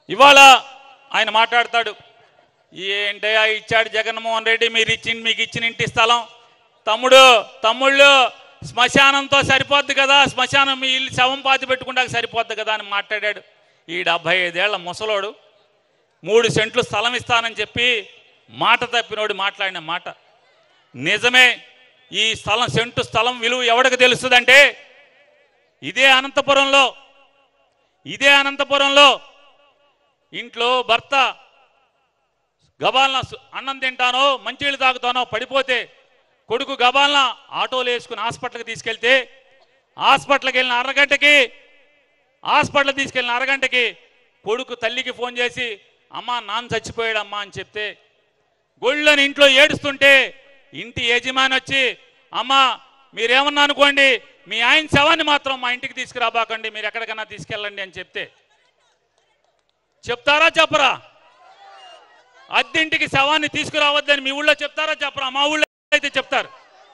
ఇవాళ ఆయన మాట్లాడతాడు ఏంటయ్యా ఇచ్చాడు జగన్మోహన్ రెడ్డి మీరు ఇచ్చిన మీకు ఇచ్చిన ఇంటి స్థలం తమ్ముడు తమ్ముళ్ళు శ్మశానంతో సరిపోద్ది కదా శ్మశానం మీ ఇల్లు శవం పాతి పెట్టుకుంటాక సరిపోద్ది కదా అని మాట్లాడాడు ఈ డెబ్భై ఐదేళ్ల ముసలోడు మూడు సెంట్లు స్థలం ఇస్తానని చెప్పి మాట తప్పినోడు మాట్లాడిన మాట నిజమే ఈ స్థలం సెంటు స్థలం విలువ ఎవడికి తెలుస్తుందంటే ఇదే అనంతపురంలో ఇదే అనంతపురంలో ఇంట్లో భర్త గబాలన సు- అన్నం తింటానో మంచినీళ్ళు తాగుతానో పడిపోతే కొడుకు గబాలన ఆటోలు వేసుకుని హాస్పిటల్కి తీసుకెళ్తే హాస్పిటల్కి వెళ్ళిన అరగంటకి హాస్పిటల్ తీసుకెళ్ళిన అరగంటకి కొడుకు తల్లికి ఫోన్ చేసి అమ్మా నాన్న చచ్చిపోయాడమ్మా అని చెప్తే గొళ్ళని ఇంట్లో ఏడుస్తుంటే ఇంటి యజమాని వచ్చి అమ్మా మీరేమన్నా అనుకోండి మీ ఆయన శవాన్ని మాత్రం మా ఇంటికి తీసుకురాబాకండి మీరు ఎక్కడికైనా తీసుకెళ్ళండి అని చెప్తే చెప్తారా చెప్పరా అద్దెంటికి శవాన్ని తీసుకురావద్దని మీ ఊళ్ళో చెప్తారా చెప్పరా మా ఊళ్ళో అయితే చెప్తారు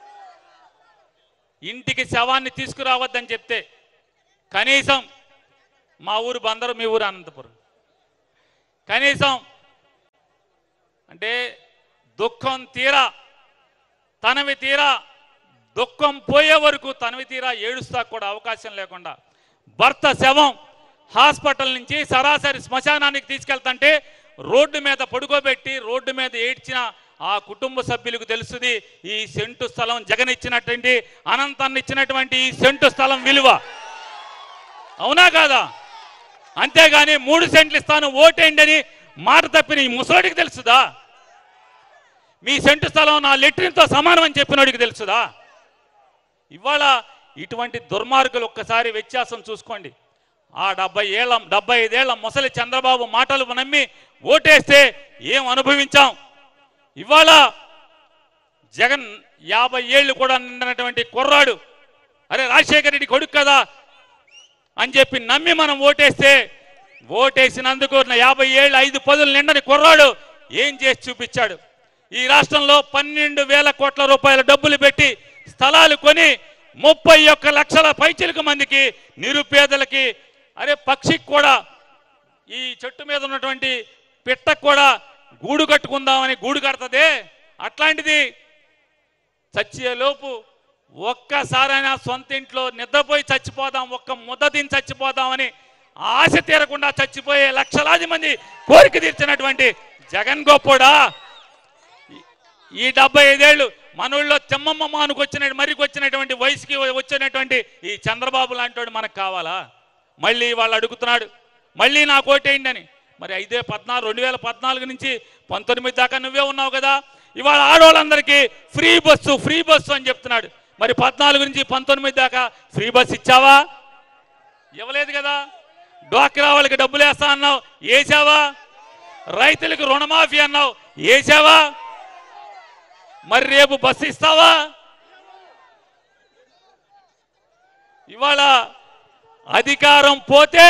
ఇంటికి శవాన్ని తీసుకురావద్దని చెప్తే కనీసం మా ఊరు బందరు మీ ఊరు అనంతపురం కనీసం అంటే దుఃఖం తీరా తనవి తీరా దుఃఖం పోయే వరకు తనవి తీరా ఏడుస్తా కూడా అవకాశం లేకుండా భర్త శవం హాస్పిటల్ నుంచి సరాసరి శ్మశానానికి తీసుకెళ్తుంటే రోడ్డు మీద పడుకోబెట్టి రోడ్డు మీద ఏడ్చిన ఆ కుటుంబ సభ్యులకు తెలుస్తుంది ఈ సెంటు స్థలం జగన్ ఇచ్చినటువంటి అనంతాన్ని ఇచ్చినటువంటి ఈ సెంటు స్థలం విలువ అవునా కాదా అంతేగాని మూడు సెంట్లు ఇస్తాను ఓటేయండి అని మాట తప్పిన ఈ ముసలోడికి తెలుసుదా మీ సెంటు స్థలం నా లెట్రిన్తో సమానం అని చెప్పినోడికి తెలుసుదా ఇవాళ ఇటువంటి దుర్మార్గులు ఒక్కసారి వ్యత్యాసం చూసుకోండి ఆ డెబ్బై ఏళ్ళ డెబ్బై ఐదేళ్ల ముసలి చంద్రబాబు మాటలు నమ్మి ఓటేస్తే ఏం అనుభవించాం ఇవాళ జగన్ యాభై ఏళ్ళు కూడా నిండినటువంటి కుర్రాడు అరే రాజశేఖర రెడ్డి కొడుకు కదా అని చెప్పి నమ్మి మనం ఓటేస్తే ఓటేసినందుకు నా యాభై ఏళ్ళు ఐదు పదులు నిండని కుర్రాడు ఏం చేసి చూపించాడు ఈ రాష్ట్రంలో పన్నెండు వేల కోట్ల రూపాయల డబ్బులు పెట్టి స్థలాలు కొని ముప్పై ఒక్క లక్షల పైచిలకు మందికి నిరుపేదలకి అరే పక్షికి కూడా ఈ చెట్టు మీద ఉన్నటువంటి పిట్టకు కూడా గూడు కట్టుకుందామని గూడు కడుతుందే అట్లాంటిది చచ్చేలోపు ఒక్కసారైనా సొంత ఇంట్లో నిద్రపోయి చచ్చిపోదాం ఒక్క ముద్ద తిని చచ్చిపోదామని ఆశ తీరకుండా చచ్చిపోయే లక్షలాది మంది కోరిక తీర్చినటువంటి జగన్ గొప్పోడా ఈ- ఈ డెబ్బై ఐదేళ్ళు మనోళ్ళలో తెమ్మమ్మ మానుకు వచ్చిన మరికి వచ్చినటువంటి వయసుకి వచ్చినటువంటి ఈ చంద్రబాబు లాంటి మనకు కావాలా మళ్ళీ వాళ్ళు అడుగుతున్నాడు మళ్ళీ నాకు ఓటేయండి అని మరి ఐదే పద్నాలుగు రెండు వేల పద్నాలుగు నుంచి పంతొమ్మిది దాకా నువ్వే ఉన్నావు కదా ఇవాళ ఆడవాళ్ళందరికీ ఫ్రీ బస్సు ఫ్రీ బస్సు అని చెప్తున్నాడు మరి పద్నాలుగు నుంచి పంతొమ్మిది దాకా ఫ్రీ బస్సు ఇచ్చావా ఇవ్వలేదు కదా డ్వాక్రా వాళ్ళకి డబ్బులు వేస్తా అన్నావు వేసావా రైతులకు రుణమాఫీ అన్నావు వేసావా మరి రేపు బస్సు ఇస్తావా ఇవాళ అధికారం పోతే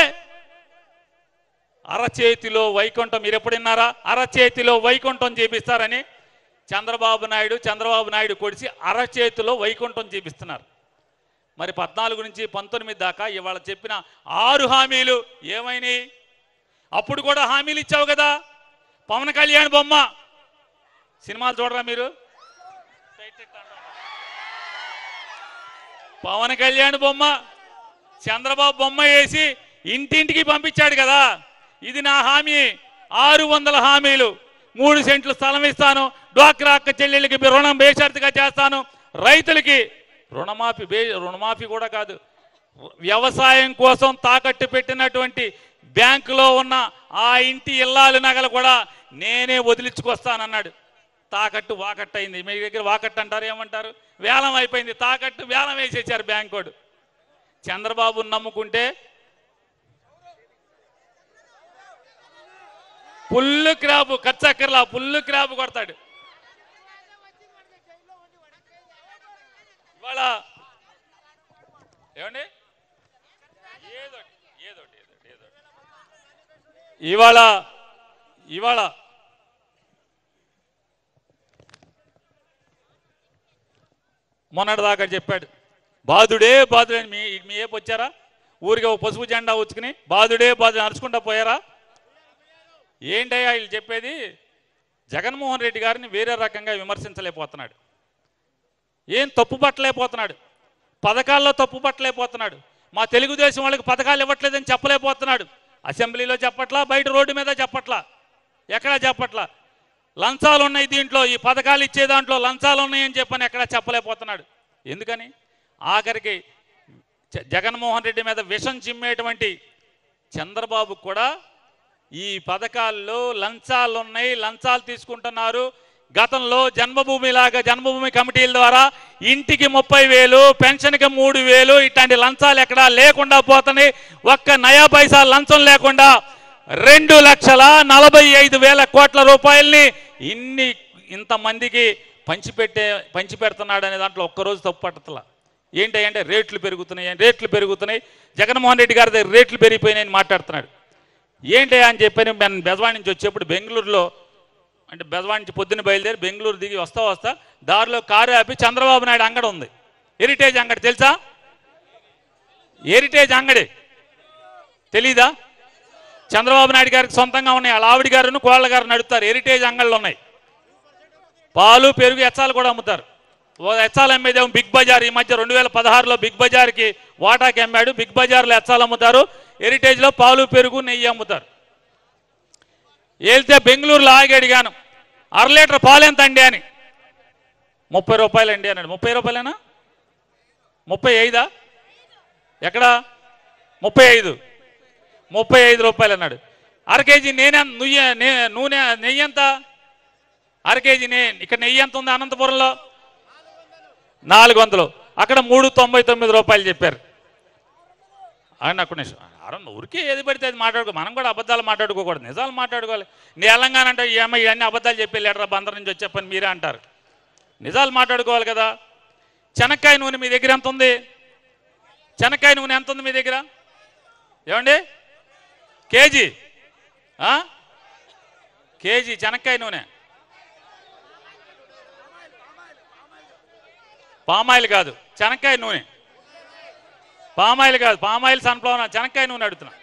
అరచేతిలో వైకుంఠం మీరు ఎప్పుడున్నారా అరచేతిలో వైకుంఠం చేపిస్తారని చంద్రబాబు నాయుడు చంద్రబాబు నాయుడు కొడిసి అరచేతిలో వైకుంఠం చేపిస్తున్నారు మరి పద్నాలుగు నుంచి పంతొమ్మిది దాకా ఇవాళ చెప్పిన ఆరు హామీలు ఏమైనాయి అప్పుడు కూడా హామీలు ఇచ్చావు కదా పవన్ కళ్యాణ్ బొమ్మ సినిమాలు చూడరా మీరు పవన్ కళ్యాణ్ బొమ్మ చంద్రబాబు బొమ్మ వేసి ఇంటింటికి పంపించాడు కదా ఇది నా హామీ ఆరు వందల హామీలు మూడు సెంట్లు స్థలం ఇస్తాను డ్వాక్రా అక్క చెల్లెళ్ళకి రుణం బేషరతుగా చేస్తాను రైతులకి రుణమాఫీ బే రుణమాఫీ కూడా కాదు వ్యవసాయం కోసం తాకట్టు పెట్టినటువంటి బ్యాంకులో ఉన్న ఆ ఇంటి ఇల్లాలు నగలు కూడా నేనే వదిలించుకొస్తానన్నాడు తాకట్టు వాకట్టు అయింది మీ దగ్గర వాకట్టు అంటారు ఏమంటారు వేలం అయిపోయింది తాకట్టు వేలం వేసేసారు బ్యాంకోడు చంద్రబాబు నమ్ముకుంటే పుల్లు క్రాబు ఖర్చక్కర్లా పుల్లు క్రాబు కొడతాడు ఇవాళ ఏమండి ఏదోటి ఏదోటి ఏదోటి ఏదోటి ఇవాళ ఇవాళ మొన్నటిదాకా చెప్పాడు బాధుడే బాధుడే అని మీ మీ ఏపు వచ్చారా ఊరికి ఒక పసుపు జెండా ఉచ్చుకుని బాధుడే బాధుడే అరుచుకుంటా పోయారా ఏంటయ్యా వీళ్ళు చెప్పేది జగన్మోహన్ రెడ్డి గారిని వేరే రకంగా విమర్శించలేకపోతున్నాడు ఏం తప్పు పట్టలేకపోతున్నాడు పథకాల్లో తప్పు పట్టలేకపోతున్నాడు మా తెలుగుదేశం వాళ్ళకి పథకాలు ఇవ్వట్లేదని చెప్పలేకపోతున్నాడు అసెంబ్లీలో చెప్పట్లా బయట రోడ్డు మీద చెప్పట్లా ఎక్కడా చెప్పట్లా లంచాలు ఉన్నాయి దీంట్లో ఈ పథకాలు ఇచ్చే దాంట్లో లంచాలు ఉన్నాయని చెప్పని ఎక్కడా చెప్పలేకపోతున్నాడు ఎందుకని ఆఖరికి జ- జగన్మోహన్ రెడ్డి మీద విషం చిమ్మేటువంటి చంద్రబాబు కూడా ఈ పథకాల్లో లంచాలు ఉన్నాయి లంచాలు తీసుకుంటున్నారు గతంలో జన్మభూమి లాగా జన్మభూమి కమిటీల ద్వారా ఇంటికి ముప్పై వేలు పెన్షన్కి మూడు వేలు ఇట్లాంటి లంచాలు ఎక్కడా లేకుండా పోతున్నాయి ఒక్క నయా పైసా లంచం లేకుండా రెండు లక్షల నలభై ఐదు వేల కోట్ల రూపాయల్ని ఇన్ని ఇంతమందికి పంచిపెట్టే పంచిపెడుతున్నాడు అనే దాంట్లో ఒక్కరోజు తప్పు పట్టతలా ఏంటి అంటే రేట్లు పెరుగుతున్నాయి రేట్లు పెరుగుతున్నాయి జగన్మోహన్ రెడ్డి గారి దగ్గర రేట్లు పెరిగిపోయినాయని మాట్లాడుతున్నాడు ఏంటి అని చెప్పని నేను బెజవాడి నుంచి వచ్చేప్పుడు బెంగళూరులో అంటే బెజవాడి నుంచి పొద్దున్న బయలుదేరి బెంగళూరు దిగి వస్తా వస్తా దారిలో కారు ఆపి చంద్రబాబు నాయుడు అంగడి ఉంది హెరిటేజ్ అంగడి తెలుసా హెరిటేజ్ అంగడి తెలీదా చంద్రబాబు నాయుడు గారికి సొంతంగా ఉన్నాయి వాళ్ళ ఆవిడ గారును కోళ్ళ గారు నడుపుతారు హెరిటేజ్ అంగళ్ళు ఉన్నాయి పాలు పెరుగు ఎచ్చాలు కూడా అమ్ముతారు ఓ ఎచ్చాలు అమ్మేదేమో బిగ్ బజార్ ఈ మధ్య రెండు వేల పదహారులో బిగ్ బజార్కి వాటాకి అమ్మాడు బిగ్ బజార్లో ఎచ్చాలు అమ్ముతారు హెరిటేజ్లో పాలు పెరుగు నెయ్యి అమ్ముతారు వెళ్తే బెంగళూరులో ఆగి అడిగాను అర లీటర్ పాలు ఎంత అండి అని ముప్పై రూపాయలు అండి అన్నాడు ముప్పై రూపాయలేనా ముప్పై ఐదా ఎక్కడ ముప్పై ఐదు ముప్పై ఐదు రూపాయలు అన్నాడు అర కేజీ నేనే నుయ్య నే నూనె నెయ్యి ఎంత అర కేజీ నే ఇక్కడ నెయ్యి ఎంత ఉంది అనంతపురంలో నాలుగు వందలు అక్కడ మూడు తొంభై తొమ్మిది రూపాయలు చెప్పారు అని అక్కడ అరన్న ఊరికే ఏది పడితే అది మాట్లాడుకో మనం కూడా అబద్ధాలు మాట్లాడుకోకూడదు నిజాలు మాట్లాడుకోవాలి నీ తెలంగాణ అంటే ఏమో ఇవన్నీ అబద్ధాలు చెప్పి లేటరా బందర్ నుంచి వచ్చే పని మీరే అంటారు నిజాలు మాట్లాడుకోవాలి కదా చెనక్కాయ నూనె మీ దగ్గర ఎంత ఉంది చెనక్కాయ నూనె ఎంత ఉంది మీ దగ్గర ఏమండి కేజీ ఆ? కేజీ చెనక్కాయ నూనె పామాయిల్ కాదు చెనక్కాయ నూనె పామాయిల్ కాదు పామాయిల్ సన్ఫ్లవర్ చెనక్కాయ నూనె అడుగుతున్నా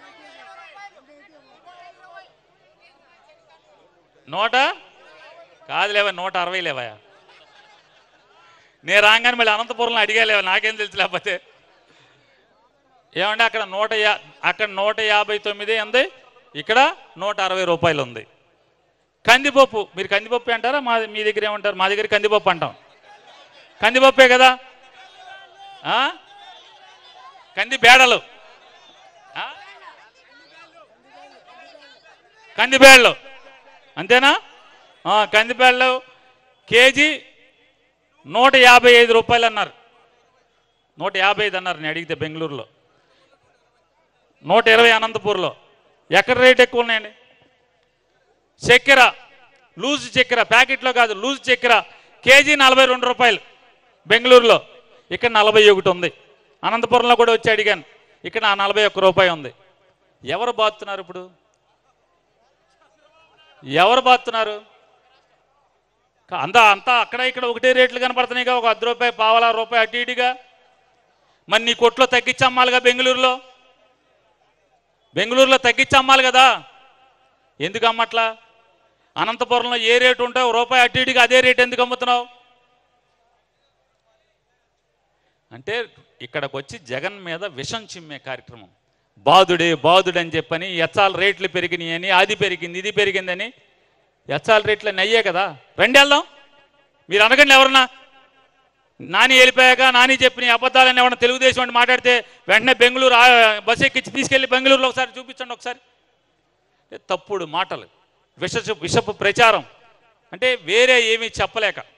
నూట కాదు లేవా నూట అరవై లేవా నేను రాగానే మళ్ళీ అనంతపురంలో అడిగా లేవా నాకేం తెలుసు లేకపోతే ఏమంటే అక్కడ నూట యా అక్కడ నూట యాభై తొమ్మిది ఉంది ఇక్కడ నూట అరవై రూపాయలు ఉంది కందిపప్పు మీరు కందిపప్పు అంటారా మా మీ దగ్గర ఏమంటారు మా దగ్గర కందిపప్పు అంటాం కందిపప్పే కదా ఆ? కంది బేడలు ఆ? కంది బేడలు అంతేనా ఆ, కంది బేడలు కేజీ నూట యాభై ఐదు రూపాయలు అన్నారు నూట యాభై ఐదు అన్నారు నేను అడిగితే బెంగళూరులో నూట ఇరవై అనంతపూర్లో ఎక్కడ రేట్ ఎక్కువ ఉన్నాయండి చక్కెర లూజ్ చక్కెర ప్యాకెట్లో కాదు లూజ్ చక్కెర కేజీ నలభై రెండు రూపాయలు బెంగళూరులో ఇక్కడ నలభై ఒకటి ఉంది అనంతపురంలో కూడా వచ్చి అడిగాను ఇక్కడ ఆ నలభై ఒక్క రూపాయి ఉంది ఎవరు బాతున్నారు ఇప్పుడు ఎవరు బాతున్నారు కా- అంతా అంతా అక్కడ ఇక్కడ ఒకటే రేట్లు కనపడుతున్నాయిగా ఒక అర్ధ రూపాయి పావలా రూపాయి అటు ఇటుగా మరి నీ కొట్లో తగ్గించి అమ్మాలిగా బెంగళూరులో బెంగళూరులో తగ్గించి అమ్మాలి కదా ఎందుకు అమ్మట్లా అనంతపురంలో ఏ రేటు ఉంటే ఓ రూపాయి అటు ఇటుగా అదే రేటు ఎందుకు అమ్ముతున్నావు అంటే ఇక్కడికి వచ్చి జగన్ మీద విషం చిమ్మే కార్యక్రమం బాధుడే బాధుడు అని చెప్పని ఎచ్చాల రేట్లు పెరిగినాయి అని అది పెరిగింది ఇది పెరిగిందని ఎచ్చాల రేట్లు అన్నీ అయ్యే కదా రండి వెళ్దాం మీరు అనకండి ఎవరన్నా నాని వెళ్ళిపోయాక నాని చెప్పిన ఈ అబద్ధాలని ఎవరన్నా తెలుగుదేశం అని మాట్లాడితే వెంటనే బెంగళూరు ఆ, బస్సు ఎక్కించి తీసుకెళ్ళి బెంగళూరులో ఒకసారి చూపించండి ఒకసారి అంటే తప్పుడు మాటలు విష విషపు ప్రచారం అంటే వేరే ఏమీ చెప్పలేక